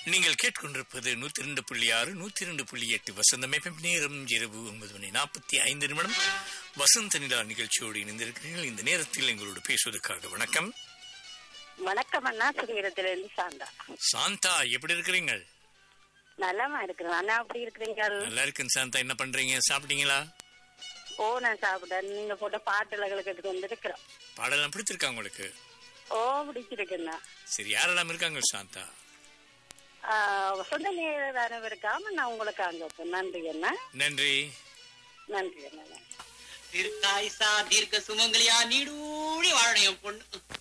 நீங்கள் கேட்கொண்டிருப்பது நூத்தி ரெண்டு புள்ளி ஆறு நூத்தி ரெண்டு புள்ளி எட்டு வசந்தம் FM. நேரம் இரவு ஒன்பது மணி நாற்பத்தி ஐந்து நிமிடம் வசந்த நிலா நிகழ்ச்சியோடு இணைந்திருக்கிறீர்கள் இந்த நேரத்தில் எங்களோடு பேசுவதற்காக வணக்கம் வணக்கம் அண்ணா சிறுவீரத்துல இருந்து சாந்தா சாந்தா எப்படி இருக்கிறீங்க நலமா இருக்கிறேன் அண்ணா அப்படி இருக்கிறீங்க நல்லா இருக்கேன் சாந்தா என்ன பண்றீங்க சாப்பிட்டீங்களா ஓ நான் சாப்பிட்டேன் நீங்க போட்ட பாட்டுகளை கேட்டு வந்திருக்கிறோம் பாடலாம் பிடிச்சிருக்கா உங்களுக்கு ஓ பிடிச்சிருக்குண்ணா சரி யாரெல்லாம் இருக்காங்க சாந்தா ஆஹ், சொந்த நேரம் இருக்காம நான் உங்களுக்கு அங்க வைப்பேன். நன்றி அண்ணா நன்றி நன்றி அண்ணா தீர்க்காயுசா தீர்க்க சுமங்கலியா நீடூழி வாழணும் என் பொண்ணு